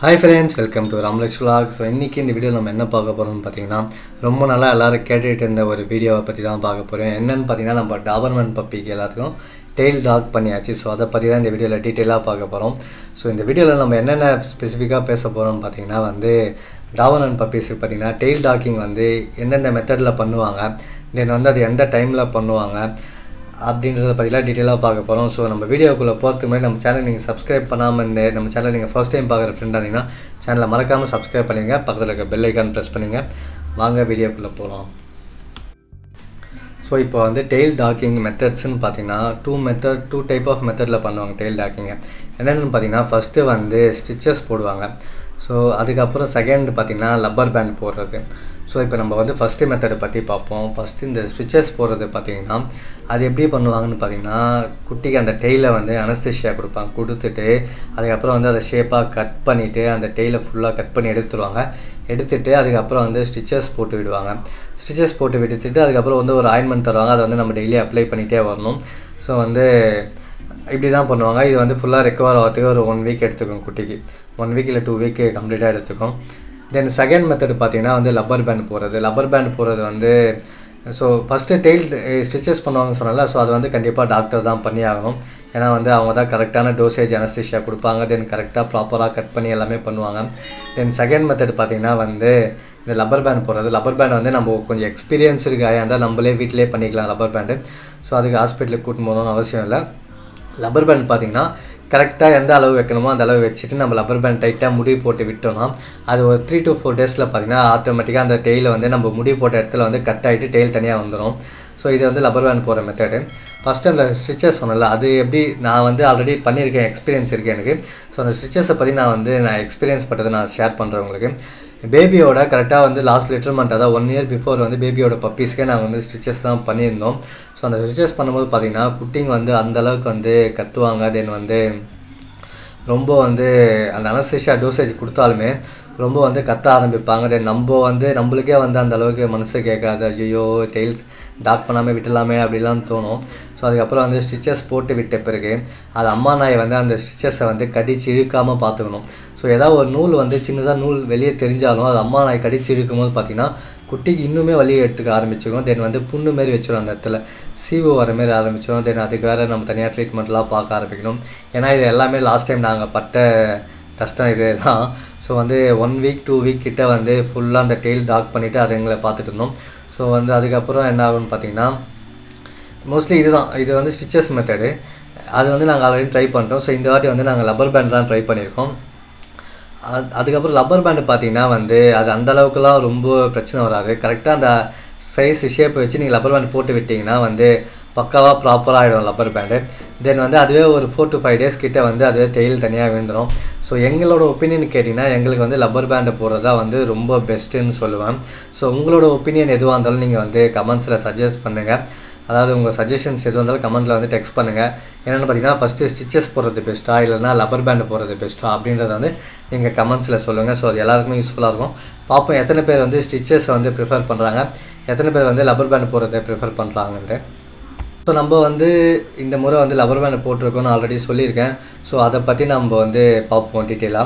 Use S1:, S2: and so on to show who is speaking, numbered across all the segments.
S1: Hi friends welcome to Ramlaksh vlog so இன்றைக்கி இந்த video நம்ம என்ன பார்க்க போகிறோம்னு பார்த்தீங்கன்னா ரொம்ப நாளாக எல்லோரும் கேட்டுட்டு இருந்த ஒரு வீடியோவை பற்றி தான் பார்க்க போகிறோம் என்னென்னு பார்த்தீங்கன்னா நம்ம டாபர்மேன் பப்பிக்கு எல்லாத்துக்கும் டெய்ல் டாக் பண்ணியாச்சு ஸோ அதை பற்றி தான் இந்த வீடியோவில் டீட்டெயிலாக பார்க்க போகிறோம் ஸோ இந்த வீடியோவில் நம்ம என்னென்ன ஸ்பெசிஃபிக்காக பேச போகிறோம்னு பார்த்தீங்கன்னா வந்து டாபர்மேன் பப்பீஸுக்கு பார்த்தீங்கன்னா டெய்ல் டாக்கிங் வந்து எந்தெந்த மெத்தடில் பண்ணுவாங்க தென் வந்து அது எந்த டைமில் பண்ணுவாங்க அப்படின்றத பற்றிலாம் டீட்டெயிலாக பார்க்க போகிறோம் ஸோ நம்ம வீடியோக்குள்ளே போகிறதுக்கு முன்னாடி நம்ம சேனல் நீங்கள் சப்ஸ்கிரைப் பண்ணாமல் இருந்து நம்ம சேனல் நீங்கள் ஃபர்ஸ்ட் டைம் பார்க்குற ஃப்ரெண்டாக இருந்தீங்கன்னா சேனலை மறக்காமல் சப்ஸ்கிரைப் பண்ணிங்க பக்கத்தில் இருக்க பெல் ஐக்கான் ப்ரெஸ் பண்ணிங்க வாங்க வீடியோக்குள்ளே போகலாம் ஸோ இப்போ வந்து டெய்ல் டாக்கிங் மெத்தட்ஸ்னு பார்த்தீங்கன்னா two method two type of மெத்தடில் பண்ணுவாங்க டெய்ல் டாக்கிங்கை என்னென்னு பார்த்தீங்கன்னா ஃபஸ்ட்டு வந்து ஸ்டிச்சஸ் போடுவாங்க ஸோ அதுக்கப்புறம் செகண்ட் பார்த்தீங்கன்னா லப்பர் பேண்ட் போடுறது ஸோ இப்போ நம்ம வந்து ஃபஸ்ட்டு மெத்தடை பற்றி பார்ப்போம் ஃபஸ்ட்டு இந்த ஸ்விட்சஸ் போடுறது பார்த்தீங்கன்னா அது எப்படி பண்ணுவாங்கன்னு பார்த்தீங்கன்னா குட்டிக்கு அந்த டெய்லை வந்து அனஸ்தேஷியா கொடுப்பாங்க கொடுத்துட்டு அதுக்கப்புறம் வந்து அதை ஷேப்பாக கட் பண்ணிவிட்டு அந்த டெய்லை ஃபுல்லாக கட் பண்ணி எடுத்துருவாங்க எடுத்துட்டு அதுக்கப்புறம் வந்து ஸ்டிச்சஸ் போட்டு விடுவாங்க ஸ்டிச்சஸ் போட்டு விட்டுட்டு அதுக்கப்புறம் வந்து ஒரு ஆயின்மெண்ட் தருவாங்க அதை வந்து நம்ம டெய்லி அப்ளை பண்ணிகிட்டே வரணும் ஸோ வந்து இப்படி தான் பண்ணுவாங்க இது வந்து ஃபுல்லாக ரெக்கவர் ஆகிறதுக்கு ஒரு ஒன் வீக் எடுத்துக்கும் குட்டிக்கு ஒன் வீக் இல்லை டூ வீக் கம்ப்ளீட்டாக எடுத்துக்கும் தென் செகண்ட் மெத்தட் பார்த்தீங்கன்னா வந்து லப்பர் பேண்ட் போடுறது லப்பர் பேண்ட் போடுறது வந்து ஸோ ஃபஸ்ட்டு டெய்ல் ஸ்டிச்சஸ் பண்ணுவாங்கன்னு சொன்னால ஸோ அது வந்து கண்டிப்பாக டாக்டர் தான் பண்ணி ஆகணும் ஏன்னா வந்து அவங்க தான் கரெக்டான டோசேஜ் அனஸ்திஷியா கொடுப்பாங்க தென் கரெக்டாக ப்ராப்பராக கட் பண்ணி எல்லாமே பண்ணுவாங்க தென் செகண்ட் மெத்தட் பார்த்தீங்கன்னா வந்து இந்த லப்பர் பேண்ட் போடுறது லப்பர் பேண்ட் வந்து நம்ம கொஞ்சம் எக்ஸ்பீரியன்ஸ் இருக்காயா இருந்தால் நம்மளே வீட்டிலே பண்ணிக்கலாம் லப்பர் பேண்டு ஸோ அதுக்கு ஹாஸ்பிட்டலுக்கு கூட்டின்னு போகணும்னு அவசியம் இல்லை லப்பர் பேண்ட் பார்த்தீங்கன்னா கரெக்டாக எந்த அளவு வைக்கணுமோ அந்த அளவு வச்சுட்டு நம்ம லப்பர் பேண்ட் டைட்டாக முடி போட்டு விட்டோம்னா அது ஒரு த்ரீ டு ஃபோர் டேஸில் பார்த்தீங்கன்னா ஆட்டோமேட்டிக்காக அந்த டெய்லை வந்து நம்ம முடி போட்ட இடத்துல வந்து கட் ஆகிட்டு டெய்ல் தனியாக வந்துடும் ஸோ இது வந்து லப்பர் பேண்ட் போகிற மெத்தடு ஃபஸ்ட்டு அந்த ஸ்டிச்சஸ் சொன்னல அது எப்படி நான் வந்து ஆல்ரெடி பண்ணியிருக்கேன் எக்ஸ்பீரியன்ஸ் இருக்குது எனக்கு ஸோ அந்த ஸ்டிச்சஸை பற்றி நான் வந்து நான் எக்ஸ்பீரியன்ஸ் பட்டதை நான் ஷேர் பண்ணுறேன் உங்களுக்கு பேபியோட கரெக்டாக வந்து லாஸ்ட் லிட்டர்மெண்ட் அதாவது ஒன் இயர் பிஃபோர் வந்து பேபியோட பப்பீஸ்க்கே நாங்கள் வந்து ஸ்டிச்சஸ் தான் பண்ணியிருந்தோம் ஸோ அந்த ஸ்டிச்சஸ் பண்ணும்போது பார்த்தீங்கன்னா குட்டிங்க வந்து அந்தளவுக்கு வந்து கத்துவாங்க தென் வந்து ரொம்ப வந்து அந்த அனஸ்தேஷியா டோசேஜ் கொடுத்தாலுமே ரொம்ப வந்து கத்த ஆரம்பிப்பாங்க தென் நம்ம வந்து நம்மளுக்கே வந்து அந்த அளவுக்கு மனசு கேட்காது ஐயோ டெய்ல் டாக் பண்ணாமல் விட்டுலாமே அப்படிலாம் தோணும் ஸோ அதுக்கப்புறம் வந்து ஸ்டிச்சஸ் போட்டு விட்ட பிறகு அது அம்மா நாயை வந்து அந்த ஸ்டிச்சஸை வந்து கடிச்சு இழுக்காமல் பார்த்துக்கணும் ஸோ ஏதாவது ஒரு நூல் வந்து சின்னதாக நூல் வெளியே தெரிஞ்சாலும் அது அம்மா நாய் கடிச்சு இழுக்கும் போது பார்த்திங்கன்னா குட்டிக்கு இன்னுமே வலி எடுத்துக்க ஆரம்பிச்சிக்கும் தென் வந்து புண்ணு மாரி வச்சிடும் அந்த இடத்துல சீவு வர மாரி ஆரம்பிச்சிடும் தென் அதுக்கு வேறு நம்ம தனியாக ட்ரீட்மெண்ட்லாம் பார்க்க ஆரம்பிக்கணும் ஏன்னா இது எல்லாமே லாஸ்ட் டைம் நாங்கள் பட்ட கஷ்டம் இது தான் ஸோ வந்து ஒன் வீக் டூ வீக் கிட்ட வந்து ஃபுல்லாக அந்த டெய்ல் டாக் பண்ணிவிட்டு அதை எங்களை பார்த்துட்டு இருந்தோம் ஸோ வந்து அதுக்கப்புறம் என்ன ஆகும்னு பார்த்தீங்கன்னா மோஸ்ட்லி இதுதான் இது வந்து ஸ்டிச்சஸ் மெத்தடு அது வந்து நாங்கள் ஆல்ரெடி ட்ரை பண்ணிட்டோம் ஸோ இந்த வாட்டி வந்து நாங்கள் லப்பர் பேண்ட் தான் ட்ரை பண்ணியிருக்கோம் அது அதுக்கப்புறம் லப்பர் பேண்டு பார்த்தீங்கன்னா வந்து அது அந்தளவுக்குலாம் ரொம்ப பிரச்சனை வராது கரெக்டாக அந்த சைஸ் ஷேப் வச்சு நீங்கள் லப்பர் பேண்ட் போட்டு விட்டிங்கன்னா வந்து பக்காவாக ப்ராப்பராக ஆகிடும் லப்பர் பேண்டு தென் வந்து அதுவே ஒரு ஃபோர் டு ஃபைவ் டேஸ் கிட்டே வந்து அதுவே டெய்ல் தனியாக விழுந்துடும் ஸோ எங்களோட ஒப்பீனியன் கேட்டிங்கன்னா எங்களுக்கு வந்து லப்பர் பேண்டை போடுறது தான் வந்து ரொம்ப பெஸ்ட்டுன்னு சொல்லுவேன் ஸோ உங்களோட ஒப்பீனியன் எதுவாக இருந்தாலும் நீங்கள் வந்து கமெண்ட்ஸில் சஜஸ்ட் பண்ணுங்கள் அதாவது உங்கள் சஜஷன்ஸ் எது வந்தாலும் கமெண்ட்டில் வந்து டெக்ஸ்ட் பண்ணுங்கள் என்னென்னு பார்த்தீங்கன்னா ஃபஸ்ட்டு ஸ்டிச்சஸ் போடுறது பெஸ்ட்டா இல்லைனா லப்பர் பேண்டு போடுறது பெஸ்ட்டா அப்படின்றத வந்து நீங்கள் கமெண்ட்ஸில் சொல்லுங்கள் ஸோ அது எல்லாருக்குமே யூஸ்ஃபுல்லாக இருக்கும் பார்ப்போம் எத்தனை பேர் வந்து ஸ்டிச்சஸை வந்து ப்ரிஃபர் பண்ணுறாங்க எத்தனை பேர் வந்து லப்பர் பேண்டு போடுறதை ப்ரிஃபர் பண்ணுறாங்கன்ட்டு ஸோ நம்ம வந்து இந்த முறை வந்து லப்பர் பேண்டு போட்டிருக்கோம்னு ஆல்ரெடி சொல்லியிருக்கேன் ஸோ அதை பற்றி நம்ம வந்து பார்ப்போம் டீட்டெயிலாக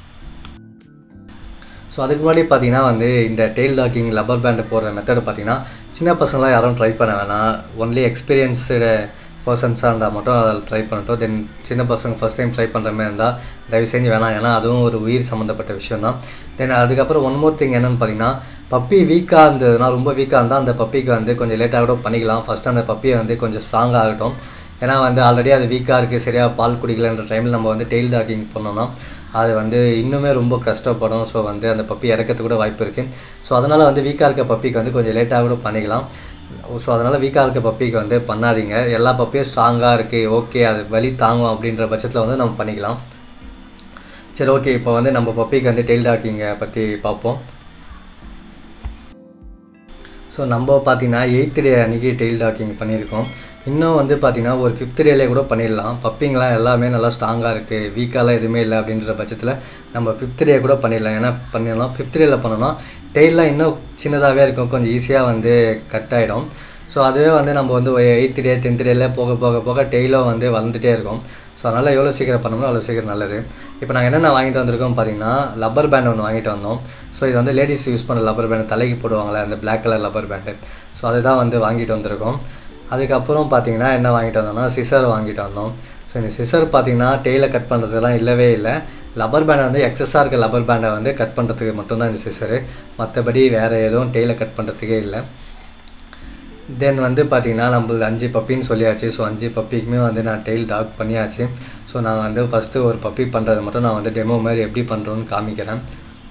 S1: ஸோ அதுக்கு முன்னாடி பார்த்தீங்கன்னா வந்து இந்த டெய்ல் டாக்கிங் லப்பர் பேண்டு போடுற மெத்தடு பார்த்தீங்கன்னா சின்ன பசங்களாம் யாரும் ட்ரை பண்ண வேணாம் ஒன்லி எக்ஸ்பீரியன்ஸு பர்சன்ஸாக இருந்தால் மட்டும் அதில் ட்ரை பண்ணட்டும் தென் சின்ன பசங்க ஃபஸ்ட் டைம் ட்ரை பண்ணுற மாதிரி இருந்தால் தயவு செஞ்சு வேணாம் ஏன்னா அதுவும் ஒரு உயிர் சம்மந்தப்பட்ட விஷயம் தான் தென் அதுக்கப்புறம் ஒன் மோர் திங் என்னென்னு பார்த்தீங்கன்னா பப்பி வீக்காக இருந்ததுன்னா ரொம்ப வீக்காக இருந்தால் அந்த பப்பிக்கு வந்து கொஞ்சம் லேட்டாக கூட பண்ணிக்கலாம் ஃபஸ்ட்டு அந்த பப்பியை வந்து கொஞ்சம் ஸ்ட்ராங் ஆகட்டும் ஏன்னா வந்து ஆல்ரெடி அது வீக்காக இருக்குது சரியாக பால் குடிக்கலன்ற டைமில் நம்ம வந்து டெய்ல் டாக்கிங் பண்ணோம்னா அது வந்து இன்னுமே ரொம்ப கஷ்டப்படும் ஸோ வந்து அந்த பப்பி இறக்கிறதுக்கு கூட வாய்ப்பு இருக்குது ஸோ அதனால் வந்து வீக்காக இருக்க பப்பிக்கு வந்து கொஞ்சம் லேட்டாக கூட பண்ணிக்கலாம் ஸோ அதனால் வீக்காக இருக்க பப்பிக்கு வந்து பண்ணாதீங்க எல்லா பப்பியும் ஸ்ட்ராங்காக இருக்குது ஓகே அது வலி தாங்கும் அப்படின்ற பட்சத்தில் வந்து நம்ம பண்ணிக்கலாம் சரி ஓகே இப்போ வந்து நம்ம பப்பிக்கு வந்து டெய்ல் டாக்கிங்கை பற்றி பார்ப்போம் ஸோ நம்ம பார்த்தீங்கன்னா எயித்து டே அன்றைக்கி டெய்ல் டாக்கிங் பண்ணியிருக்கோம் இன்னும் வந்து பார்த்திங்கன்னா ஒரு ஃபிஃப்த் டேலே கூட பண்ணிடலாம் பப்பிங்கெலாம் எல்லாமே நல்லா ஸ்ட்ராங்காக இருக்குது வீக்காலாம் எதுவுமே இல்லை அப்படின்ற பட்சத்தில் நம்ம ஃபிஃப்த் டே கூட பண்ணிடலாம் ஏன்னா பண்ணிடலாம் ஃபிஃப்த் டேயில் பண்ணோன்னா டெய்லாம் இன்னும் சின்னதாகவே இருக்கும் கொஞ்சம் ஈஸியாக வந்து கட் ஆகிடும் ஸோ அதுவே வந்து நம்ம வந்து எயித்து டே டென்த் டேல போக போக போக டெய்லும் வந்து வளர்ந்துட்டே இருக்கும் ஸோ அதனால் எவ்வளோ சீக்கிரம் பண்ணணுமோ அவ்வளோ சீக்கிரம் நல்லது இப்போ நாங்கள் என்னென்ன வாங்கிட்டு வந்திருக்கோம் பார்த்தீங்கன்னா லப்பர் பேண்ட் ஒன்று வாங்கிட்டு வந்தோம் ஸோ இது வந்து லேடிஸ் யூஸ் பண்ணுற லப்பர் பேண்ட் தலைக்கு போடுவாங்களே அந்த Black colour rubber band so அதுதான் வந்து வாங்கிட்டு வந்திருக்கோம் அதுக்கப்புறம் பார்த்தீங்கன்னா என்ன வாங்கிட்டு வந்தோம்னா சிசர் வாங்கிட்டு வந்தோம் ஸோ இந்த சிசர் பார்த்தீங்கன்னா டெய்லை கட் பண்ணுறதுலாம் இல்லவே இல்லை லப்பர் பேண்டை வந்து எக்ஸஸாக இருக்க லப்பர் பேண்டை வந்து கட் பண்ணுறதுக்கு மட்டும்தான் இந்த சிசரு மற்றபடி வேறு எதுவும் டெய்லை கட் பண்ணுறதுக்கே இல்லை தென் வந்து பார்த்தீங்கன்னா நம்மளது அஞ்சு பப்பின்னு சொல்லியாச்சு ஸோ அஞ்சு பப்பிக்குமே வந்து நான் டெய்ல் டாக் பண்ணியாச்சு ஸோ நான் வந்து ஃபஸ்ட்டு ஒரு பப்பி பண்ணுறது மட்டும் நான் வந்து டெமோ மாதிரி எப்படி பண்ணுறோன்னு காமிக்கிறேன்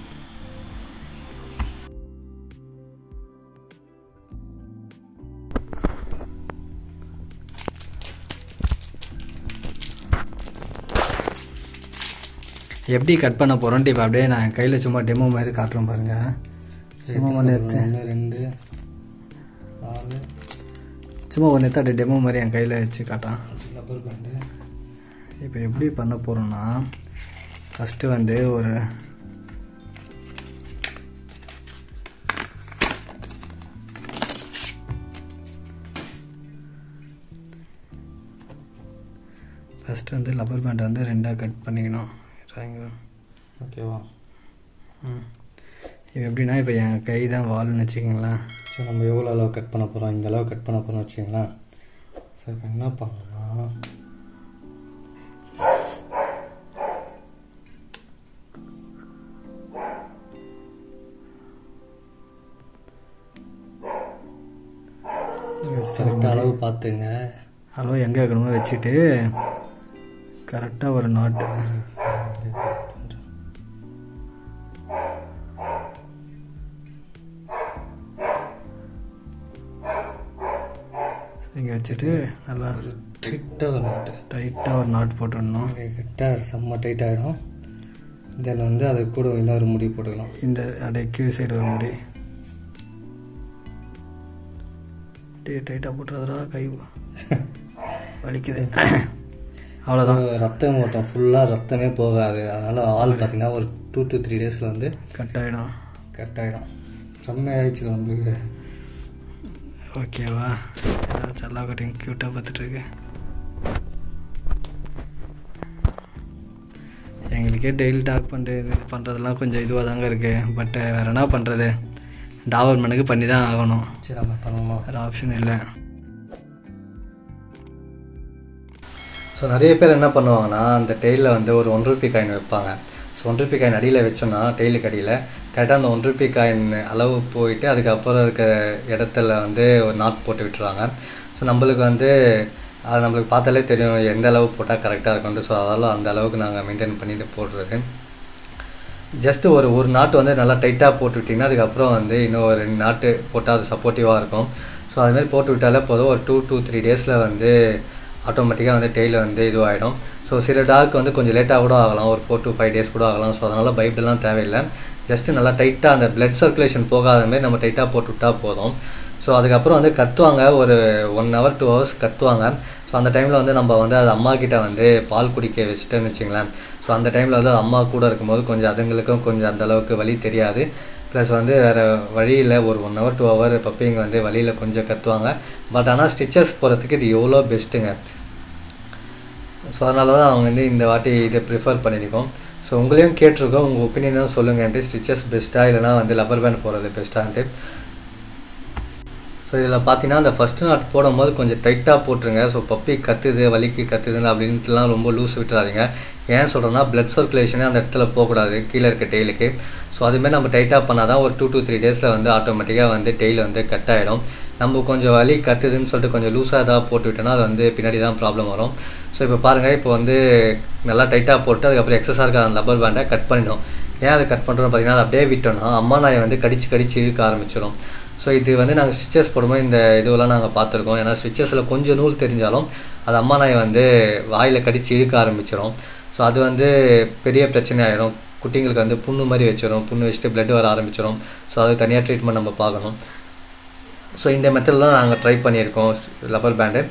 S2: எப்படி கட் பண்ண போகிறோன்ட்டு இப்போ அப்படியே நான் கையில் சும்மா டெமோ மாதிரி காட்டுறேன் பாருங்கள் சும்மா ஒன்று எடுத்து
S1: ஒன்று ரெண்டு நாலு
S2: சும்மா ஒன்று எடுத்து அப்படியே டெமோ மாதிரி என் கையில் வச்சு காட்டான்
S1: லப்பர் பேண்டு
S2: இப்போ எப்படி பண்ண போகிறோன்னா ஃபஸ்ட்டு வந்து ஒரு ஃபஸ்ட்டு வந்து லப்பர் பேண்டை வந்து ரெண்டாக கட் பண்ணிக்கணும் triangle.
S1: ஓகேவா
S2: ம் இப்போ எப்படின்னா இப்போ என் கை தான் வால்னு வச்சுக்கிங்களேன்
S1: சரி நம்ம எவ்வளோ அளவு கட் பண்ண போகிறோம் இந்த அளவு கட் பண்ண போகிறோம் வச்சுங்களேன் சரி இப்போ என்ன பண்ணலாம் கரெக்டாக அளவு பார்த்துங்க
S2: அளவு எங்கே வைக்கணுமோ வச்சுட்டு கரெக்டாக ஒரு நாட்டு இங்கே வச்சுட்டு நல்லா
S1: டைட்டாக ஒரு நாட்டு
S2: டைட்டாக ஒரு நாட் போட்டுடணும்
S1: கரெக்டாக செம்ம டைட் ஆகிடும் தென் வந்து அது கூட இன்னொரு முடி போட்டுக்கலாம்
S2: இந்த அப்படியே கீழ் சைடு ஒரு முடி அப்படியே டைட்டாக போட்டுறதுடா கை வலிக்குது அவ்வளோதான்
S1: So, ரத்தம் ஓட்டம் ஃபுல்லாக ரத்தமே போகாது அதனால் ஆள் பார்த்தீங்கன்னா ஒரு டூ டு த்ரீ டேஸில் வந்து
S2: கட் ஆகிடும்
S1: கட் ஆகிடும் செம்மையாகிடுச்சு நம்மளுக்கு
S2: ஓகேவா ஏதாவது செல்லா கட்டிங் க்யூட்டாக பார்த்துட்ருக்கு எங்களுக்கே டெய்லி டாக் பண்ணுறது பண்ணுறதெல்லாம் கொஞ்சம் இதுவாக தாங்க இருக்குது பட் வேறு என்ன பண்ணுறது டாவர்மெண்ட்டுக்கு பண்ணி தான் ஆகணும்
S1: சரி நம்ம பண்ணுவோமா
S2: வேறு ஆப்ஷன் இல்லை
S1: ஸோ நிறைய பேர் என்ன பண்ணுவாங்கன்னா அந்த டெய்லில் வந்து ஒரு ஒன் ருபி காயின் வைப்பாங்க ஸோ ஒன் ருபி காயின் அடியில் வச்சோன்னா டெய்லுக்கு அடியில் கரெக்டாக அந்த ஒன் ருபி காயின் அளவு போயிட்டு அதுக்கப்புறம் இருக்க இடத்துல வந்து ஒரு நாட் போட்டு விட்டுருவாங்க ஸோ நம்மளுக்கு வந்து அது நம்மளுக்கு பார்த்தாலே தெரியும் எந்த அளவு போட்டால் கரெக்டாக இருக்கும்னு ஸோ அதெல்லாம் அந்த அளவுக்கு நாங்கள் மெயின்டைன் பண்ணிட்டு போடுறது ஜஸ்ட்டு ஒரு ஒரு நாட்டு வந்து நல்லா டைட்டாக போட்டு விட்டிங்கன்னா அதுக்கப்புறம் வந்து இன்னும் ஒரு ரெண்டு நாட்டு போட்டால் அது சப்போர்ட்டிவாக இருக்கும் ஸோ அதுமாதிரி போட்டு விட்டாலே போதும் ஒரு டூ டூ த்ரீ டேஸில் வந்து ஆட்டோமேட்டிக்காக வந்து டெய்ல வந்து இதுவாகிடும் ஸோ சில டாக் வந்து கொஞ்சம் லேட்டாக கூட ஆகலாம் ஒரு ஃபோர் to ஃபைவ் டேஸ் கூட ஆகலாம் ஸோ அதனால் பயப்படலாம் தேவையில்லை ஜஸ்ட்டு நல்லா டைட்டாக அந்த blood சர்க்குலேஷன் போகாத மாதிரி நம்ம டைட்டாக போட்டு விட்டா போதும் ஸோ அதுக்கப்புறம் வந்து கத்துவாங்க ஒரு ஒன் ஹவர் டூ ஹவர்ஸ் கத்துவாங்க ஸோ அந்த டைமில் வந்து நம்ம வந்து அது அம்மா கிட்ட வந்து பால் குடிக்க வச்சுட்டேன்னு வச்சுங்களேன் ஸோ அந்த டைமில் வந்து அது அம்மா கூட இருக்கும்போது கொஞ்சம் அதுங்களுக்கும் கொஞ்சம் அந்த அளவுக்கு வலி தெரியாது ப்ளஸ் வந்து வேறு வழியில் ஒரு ஒன் ஹவர் டூ ஹவர் பப்பிங்க வந்து வழியில் கொஞ்சம் கத்துவாங்க பட் ஆனால் ஸ்டிச்சஸ் போகிறதுக்கு இது எவ்வளோ பெஸ்ட்டுங்க ஸோ அதனால தான் அவங்க வந்து இந்த வாட்டி இதை ப்ரிஃபர் பண்ணியிருக்கோம் ஸோ உங்களையும் கேட்டிருக்கோம் உங்கள் ஒப்பீனியனும் சொல்லுங்கன்ட்டு ஸ்டிச்சஸ் பெஸ்ட்டாக இல்லைனா வந்து லப்பர் பேண்ட் போடுறது பெஸ்ட்டான்ட்டு ஸோ இதில் பார்த்தீங்கன்னா அந்த ஃபஸ்ட்டு நாட் போடும்போது கொஞ்சம் டைட்டாக போட்டுருங்க ஸோ பப்பி கத்துது வலிக்கு கத்துதுன்னு அப்படின்ட்டுலாம் ரொம்ப லூஸ் விட்டுறாதீங்க ஏன் சொல்கிறேன்னா பிளட் சர்க்குலேஷனே அந்த இடத்துல போகக்கூடாது கீழே இருக்க டெய்லுக்கு ஸோ அதுமாதிரி நம்ம டைட்டாக பண்ணால் தான் ஒரு டூ டூ த்ரீ டேஸில் வந்து ஆட்டோமேட்டிக்காக வந்து டெய்ல் வந்து கட் ஆகிடும் நம்ம கொஞ்சம் வலி கத்துதுன்னு சொல்லிட்டு கொஞ்சம் லூஸாக ஏதாவது போட்டு விட்டோன்னா அது வந்து பின்னாடி தான் ப்ராப்ளம் வரும் ஸோ இப்போ பாருங்கள் இப்போ வந்து நல்லா டைட்டாக போட்டு அதுக்கப்புறம் எக்ஸஸாக இருக்க அந்த லப்பர் பேண்டை கட் பண்ணிடும் ஏன் அதை கட் பண்ணுறோம் பார்த்தீங்கன்னா அதை அப்படியே விட்டோம்னா அம்மா நாயை வந்து கடிச்சு கடிச்சு இழுக்க ஆரம்பிச்சிடும் ஸோ இது வந்து நாங்கள் ஸ்டிச்சஸ் போடும்போது இந்த இதுவெல்லாம் நாங்கள் பார்த்துருக்கோம் ஏன்னா ஸ்டிச்சஸில் கொஞ்சம் நூல் தெரிஞ்சாலும் அது அம்மா நாய் வந்து வாயில் கடிச்சு இழுக்க ஆரம்பிச்சிடும் ஸோ அது வந்து பெரிய பிரச்சனை ஆயிடும் குட்டிங்களுக்கு வந்து புண்ணு மாதிரி வச்சிடும் புண்ணு வச்சுட்டு blood வர ஆரம்பிச்சிடும் ஸோ அது தனியாக ட்ரீட்மெண்ட் நம்ம பார்க்கணும் ஸோ இந்த மெத்தடில் நாங்கள் ட்ரை பண்ணியிருக்கோம் லப்பர் பேண்டு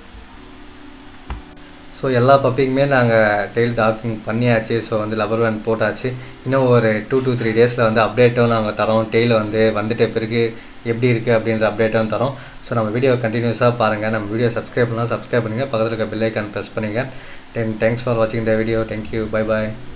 S1: ஸோ எல்லா பப்பிக்குமே நாங்கள் டெய்ல் டாக்கிங் பண்ணியாச்சு ஸோ வந்து லப்பர் பேண்ட் போட்டாச்சு இன்னும் ஒரு டூ டூ த்ரீ டேஸில் வந்து அப்டேட்டும் நாங்கள் தரோம் டெய்ல் வந்து வந்துட்ட பிறகு எப்படி இருக்குது அப்படின்ற அப்டேட்டும் தரோம் ஸோ நம்ம வீடியோ கண்டினியூஸாக பாருங்கள் நம்ம வீடியோ சப்ஸ்கிரைப் பண்ணலாம் சப்ஸ்கிரைப் பண்ணுங்கள் பக்கத்தில் இருக்க பெல் ஐக்கான் ப்ரெஸ் பண்ணுங்கள் தென் தேங்க்ஸ் ஃபார் வாட்சிங் the video thank you bye bye